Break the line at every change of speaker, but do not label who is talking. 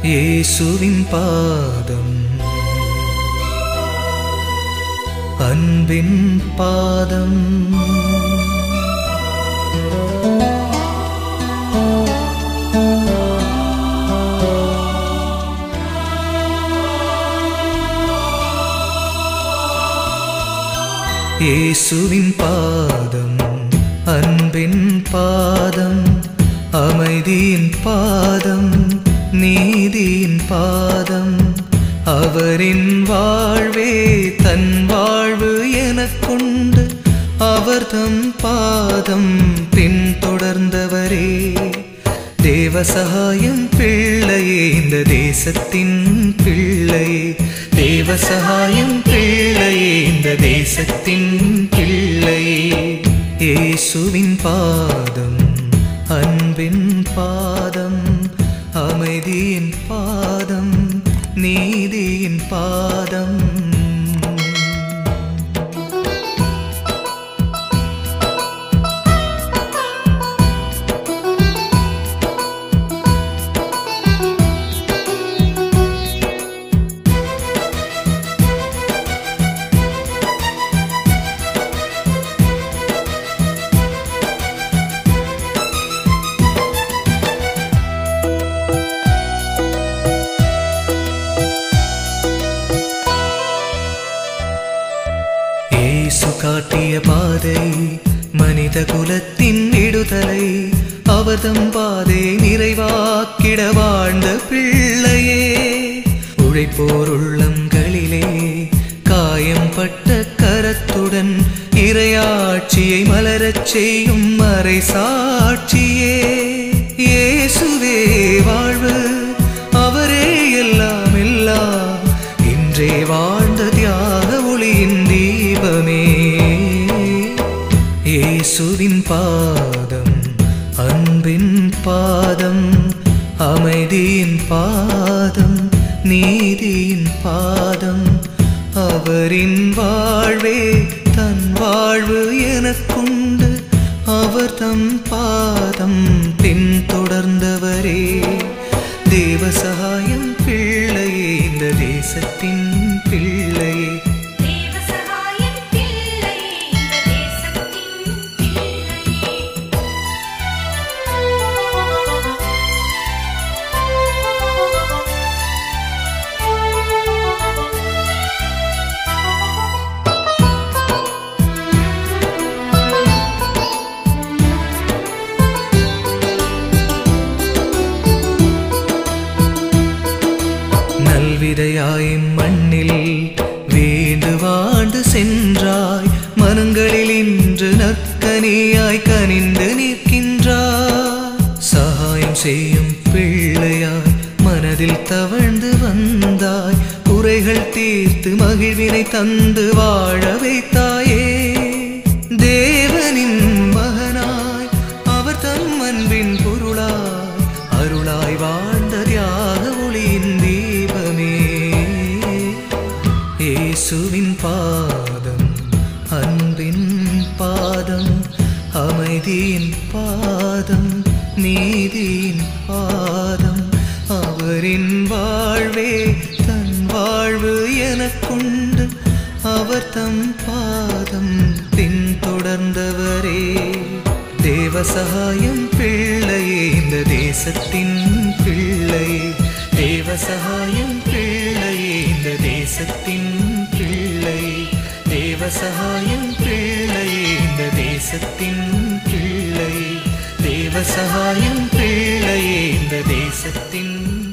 இயேசுவின் பாதம் அன்பின் பாதம் இயேசுவின் பாதம் அன்பின் பாதம் அமைதியின் பாதம் நீதியின் பாதம் அவரின் வாழ்வே தன் வாழ்வு எனக் கொண்டு அவர் தம் பாதம் பின்தொடர்ந்தவரே தேவ சகாயம் பிள்ளையே இந்த தேசத்தின் பிள்ளையே தேவ சகாயம் பிள்ளையே இந்த தேசத்தின் பிள்ளையே இயேசுவின் பாதம் அன்பின் பாதம் அமைதியின் பாதம் நீதியின் பாதம் இயேசு காட்டிய பாதை மனித குலத்தின் விடுதலை அவர்தம் பாதை நிறைவாக்கிட வாழ்ந்த பிள்ளையே உழைப்போர் உள்ளங்களிலே காயம் பட்ட கரத்துடன் இறையாட்சியை மலரச் செய்யும் மறை சாட்சியே இயேசுவே வாழ்வு அவரே எல்லாம் எல்லாம் இன்றே வாழ்ந்த தியாக ஒளியின் தீபமே இயேசுவின் பாதம் அன்பின் பாதம் அமைதியின் பாதம் நீதியின் பாதம் அவரின் வாழ்வே தன் வாழ்வு எனக் கொண்டு அவர் தம் பாதம் பின்தொடர்ந்தவரே தேவ சகாயம் பிள்ளையே இந்த தேசத்தின் பிள்ளையே
தேவசகாயம் பிள்ளையே இந்த தேசத்தின் பிள்ளையே
நல்விதையாய் மண்ணில் வீண்டு வாழ்ந்து சென்றாய் மனங்களில் இன்று நற்கனியாய் கனிந்து நிற்கின்றாய் சகாயம் செய்யும் பிள்ளையாய் மனதில் தவழ்ந்து வந்தாய் குறைகள் தீர்த்து மகிழ்வினை தந்து வாழ வைத்தாயே தேவனின் மகனாய் அவர் தம் அன்பின் பொருளாய் அருளாய் வாழ்ந்த தியாக ஒளியின் தீபமே இயேசுவின் பாதம் அன்பின் பாதம் அமைதியின் பாதம் நீதியின் பாதம் அவரின் வாழ்வே தன் வாழ்வு எனக் கொண்டு அவர் தம் பாதம் பின்தொடர்ந்தவரே தேவ சகாயம் பிள்ளையே இந்த தேசத்தின் பிள்ளையே தேவ சகாயம் பிள்ளையே இந்த தேசத்தின் பிள்ளையே தேவ சகாயம் பிள்ளையே இந்த தேசத்தின் பிள்ளையே தேவ சகாயம் பிள்ளையே இந்த தேசத்தின்